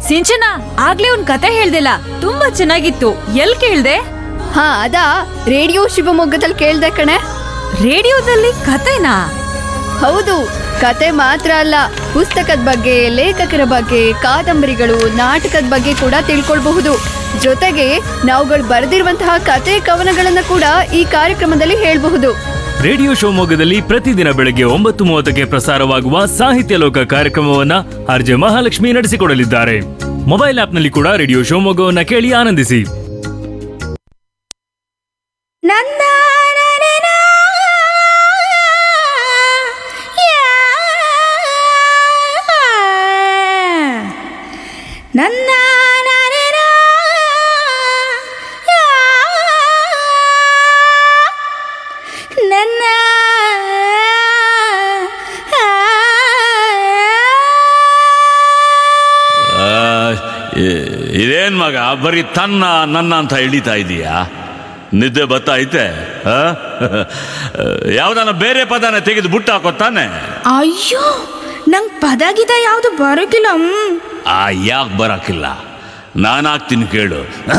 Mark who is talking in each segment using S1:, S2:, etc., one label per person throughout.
S1: ಸಿಂಚನ ಆಗ್ಲೇ ಒಂದ್ ಕತೆ ಹೇಳ್ದಿಲ್ಲ ತುಂಬಾ ಚೆನ್ನಾಗಿತ್ತು ಎಲ್ ಕೇಳ್ದೆ
S2: ಹಾ ಅದಾ ರೇಡಿಯೋ ಶಿವಮೊಗ್ಗದಲ್ಲಿ ಕೇಳ್ದೆ ಕಣೆ
S1: ರೇಡಿಯೋದಲ್ಲಿ ಕತೆನಾ
S2: ಹೌದು ಕತೆ ಮಾತ್ರ ಅಲ್ಲ ಪುಸ್ತಕದ ಬಗ್ಗೆ ಲೇಖಕರ ಬಗ್ಗೆ ಕಾದಂಬರಿಗಳು ನಾಟಕದ ಬಗ್ಗೆ ಕೂಡ ತಿಳ್ಕೊಳ್ಬಹುದು ಜೊತೆಗೆ ನಾವುಗಳು ಬರೆದಿರುವಂತಹ ಕತೆ ಕವನಗಳನ್ನ ಕೂಡ ಈ ಕಾರ್ಯಕ್ರಮದಲ್ಲಿ ಹೇಳ್ಬಹುದು
S3: ರೇಡಿಯೋ ಶಿವಮೊಗ್ಗದಲ್ಲಿ ಪ್ರತಿದಿನ ಬೆಳಗ್ಗೆ ಒಂಬತ್ತು ಮೂವತ್ತಕ್ಕೆ ಪ್ರಸಾರವಾಗುವ ಸಾಹಿತ್ಯ ಲೋಕ ಕಾರ್ಯಕ್ರಮವನ್ನ ಆರ್ಜೆ ಮಹಾಲಕ್ಷ್ಮಿ ನಡೆಸಿಕೊಡಲಿದ್ದಾರೆ ಮೊಬೈಲ್ ಆಪ್ನಲ್ಲಿ ಕೂಡ ರೇಡಿಯೋ ಶಿವಮೊಗ್ಗವನ್ನ ಕೇಳಿ ಆನಂದಿಸಿ
S4: ನನ್ನ ನನ್ನ ನನ್ನ
S5: ಆ, ಇ- ಇದೇನ್ ಮಗ ಬರೀ ತನ್ನ ನನ್ನ ಅಂತ ಎಳಿತಾ ಇದೀಯಾ ನಿದ್ದೆ ಬತ್ತೈತೆ ಯಾವ್ದಾನ ಬೇರೆ ಪದನ ತೆಗೆದು ಬುಟ್ಟ ಹಾಕೋ ತಾನೆ
S4: ಅಯ್ಯೋ ನಂಗೆ ಪದ ಗಿದ ಯಾವುದು ಬರೋಕಿಲ್ಲ ಹ್ಮ್.
S5: ಆ ಯಾಕೆ ಬರಕಿಲ್ಲ ನಾನು ಹಾಕ್ತೀನಿ ಕೇಳು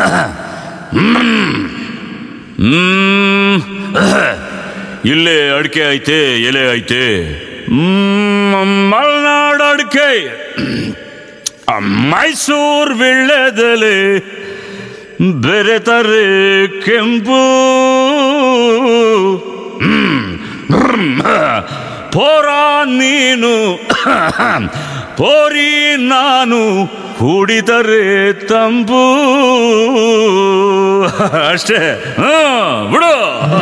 S5: ಹ್ಮ್. ಇಲ್ಲೇ ಅಡಿಕೆ ಐತೆ ಎಲೆ ಐತೆ ಹ್ಮ್, ಮಲೆನಾಡು ಅಡಿಕೆ ಮೈಸೂರು ವಿಳ್ಳೆದೆಲೆ ಬೇರೆ ತಾರೆ ಕೆಂಪು ಹ್ಮ್. ಹ್ಮ್. ಪೋರ ನೀನು ಪೋರಿ ನಾನು ಕುಡಿದರೆ ತಂಪು ಅಷ್ಟೇ ಹ್ಮ್ ಬಿಡು